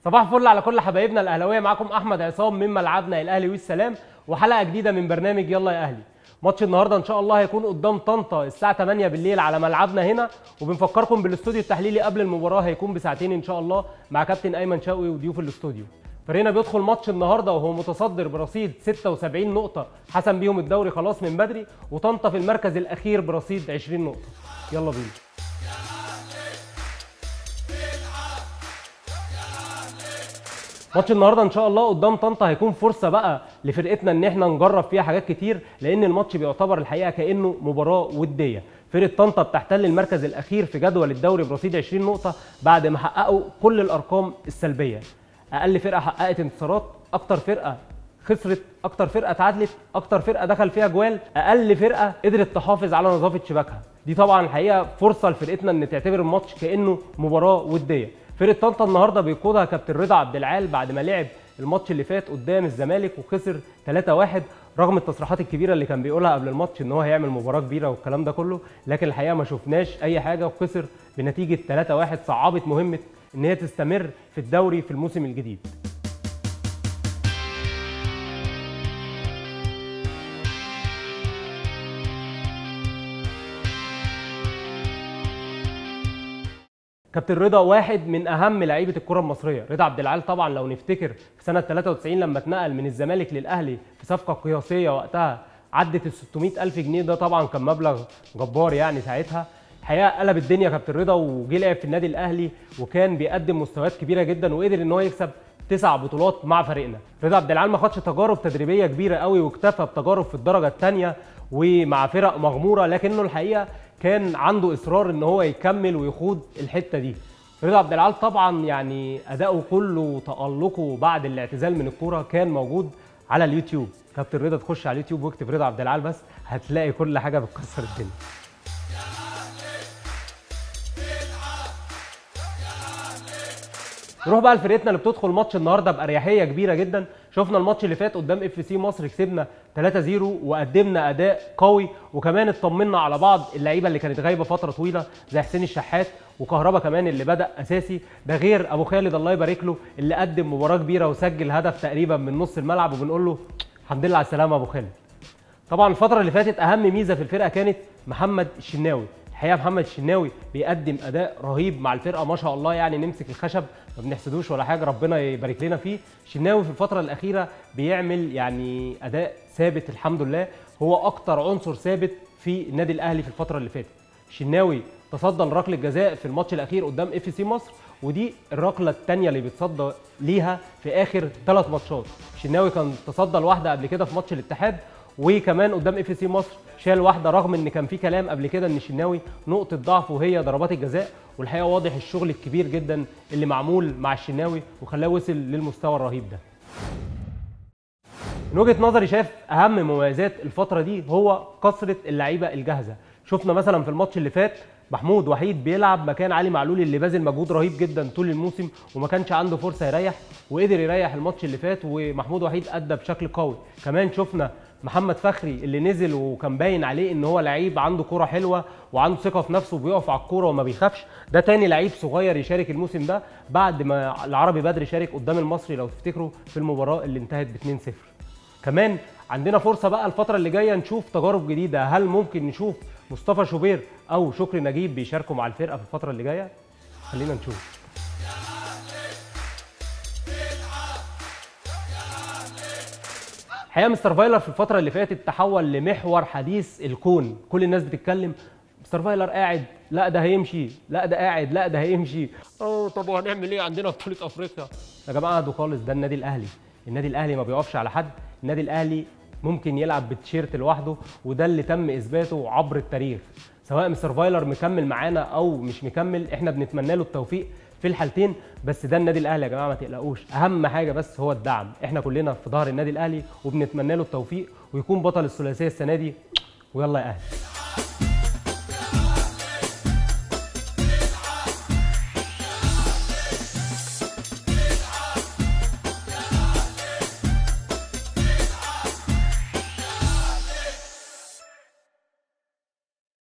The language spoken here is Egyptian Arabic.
صباح الفل على كل حبايبنا الاهلاويه معاكم احمد عصام من ملعبنا الاهلي والسلام وحلقه جديده من برنامج يلا يا اهلي ماتش النهارده ان شاء الله هيكون قدام طنطا الساعه 8 بالليل على ملعبنا هنا وبنفكركم بالاستوديو التحليلي قبل المباراه هيكون بساعتين ان شاء الله مع كابتن ايمن شوقي وضيوف الاستوديو فريقنا بيدخل ماتش النهارده وهو متصدر برصيد 76 نقطه حسم بيهم الدوري خلاص من بدري وطنطا في المركز الاخير برصيد 20 نقطه يلا بينا ماتش النهارده ان شاء الله قدام طنطا هيكون فرصه بقى لفرقتنا ان احنا نجرب فيها حاجات كتير لان الماتش بيعتبر الحقيقه كانه مباراه وديه فرقه طنطا بتحتل المركز الاخير في جدول الدوري برصيد 20 نقطه بعد ما حققوا كل الارقام السلبيه اقل فرقه حققت انتصارات اكتر فرقه خسرت اكتر فرقه تعادلت اكتر فرقه دخل فيها جوال اقل فرقه قدرت تحافظ على نظافه شباكها دي طبعا الحقيقه فرصه لفرقتنا ان تعتبر الماتش كانه مباراه وديه فرقه طنطا النهارده بيقودها كابتن رضا عبد العال بعد ما لعب الماتش اللي فات قدام الزمالك وخسر 3-1 رغم التصريحات الكبيره اللي كان بيقولها قبل الماتش ان هو هيعمل مباراه كبيره والكلام ده كله لكن الحقيقه ما شفناش اي حاجه وخسر بنتيجه 3-1 صعبت مهمه ان هي تستمر في الدوري في الموسم الجديد كابتن رضا واحد من اهم لعيبه الكره المصريه رضا عبد العال طبعا لو نفتكر في سنه 93 لما اتنقل من الزمالك للاهلي في صفقه قياسيه وقتها عدت ال 600 الف جنيه ده طبعا كان مبلغ جبار يعني ساعتها الحقيقه قلب الدنيا كابتن رضا وجه لعب في النادي الاهلي وكان بيقدم مستويات كبيره جدا وقدر ان هو يكسب تسع بطولات مع فريقنا رضا عبد العال ما خدش تجارب تدريبيه كبيره قوي واكتفى بتجارب في الدرجه الثانيه ومع فرق مغموره لكنه الحقيقه كان عنده اصرار ان هو يكمل ويخوض الحته دي رضا عبد العال طبعا يعني اداؤه كله وتالقه بعد الاعتزال من الكوره كان موجود على اليوتيوب كابتن رضا تخش على اليوتيوب واكتب رضا عبد العال بس هتلاقي كل حاجه بتكسر الدنيا نروح بقى لفرقتنا اللي بتدخل ماتش النهارده باريحيه كبيره جدا شفنا الماتش اللي فات قدام اف سي مصر كسبنا 3-0 وقدمنا اداء قوي وكمان اطمنا على بعض اللعيبه اللي كانت غايبه فتره طويله زي حسين الشحات وكهربا كمان اللي بدا اساسي ده غير ابو خالد الله يبارك له اللي قدم مباراه كبيره وسجل هدف تقريبا من نص الملعب وبنقول له الحمد لله على السلامه ابو خالد طبعا الفتره اللي فاتت اهم ميزه في الفرقه كانت محمد الشناوي الحقيقه محمد الشناوي بيقدم اداء رهيب مع الفرقه ما شاء الله يعني نمسك الخشب ما بنحسدوش ولا حاجه ربنا يبارك لنا فيه الشناوي في الفتره الاخيره بيعمل يعني اداء ثابت الحمد لله هو اكتر عنصر ثابت في النادي الاهلي في الفتره اللي فاتت الشناوي تصدى لركله جزاء في الماتش الاخير قدام اف سي مصر ودي الركله الثانيه اللي بيتصدى ليها في اخر ثلاث ماتشات الشناوي كان تصدى لواحده قبل كده في ماتش الاتحاد وكمان قدام اف سي مصر شال واحده رغم ان كان في كلام قبل كده ان الشناوي نقطه ضعفه وهي ضربات الجزاء والحقيقه واضح الشغل الكبير جدا اللي معمول مع الشناوي وخلاه وصل للمستوى الرهيب ده من وجهه نظري شايف اهم مميزات الفتره دي هو كثره اللعيبه الجاهزه شفنا مثلا في الماتش اللي فات محمود وحيد بيلعب مكان علي معلول اللي باذل مجهود رهيب جدا طول الموسم وما كانش عنده فرصه يريح وقدر يريح الماتش اللي فات ومحمود وحيد ادى بشكل قوي كمان شفنا محمد فخري اللي نزل وكان باين عليه ان هو لعيب عنده كوره حلوه وعنده ثقه في نفسه وبيقف على الكوره وما بيخافش ده تاني لعيب صغير يشارك الموسم ده بعد ما العربي بدري شارك قدام المصري لو تفتكروا في المباراه اللي انتهت ب 2-0 كمان عندنا فرصه بقى الفتره اللي جايه نشوف تجارب جديده هل ممكن نشوف مصطفى شوبير او شكري نجيب بيشاركوا مع الفرقه في الفتره اللي جايه خلينا نشوف الحقيقه مستر فايلر في الفتره اللي فاتت تحول لمحور حديث الكون كل الناس بتتكلم مستر فايلر قاعد لا ده هيمشي لا ده قاعد لا ده هيمشي اه طب وهنعمل ايه عندنا بطوله افريقيا يا جماعه اهدوا خالص ده النادي الاهلي النادي الاهلي ما بيقفش على حد النادي الاهلي ممكن يلعب بالتيشيرت لوحده وده اللي تم اثباته عبر التاريخ سواء مستر فايلر مكمل معانا او مش مكمل احنا بنتمنى له التوفيق في الحالتين بس ده النادي الاهلي يا جماعه ما تقلقوش اهم حاجه بس هو الدعم احنا كلنا في ظهر النادي الاهلي وبنتمنى له التوفيق ويكون بطل الثلاثيه السنه دي ويلا يا اهلي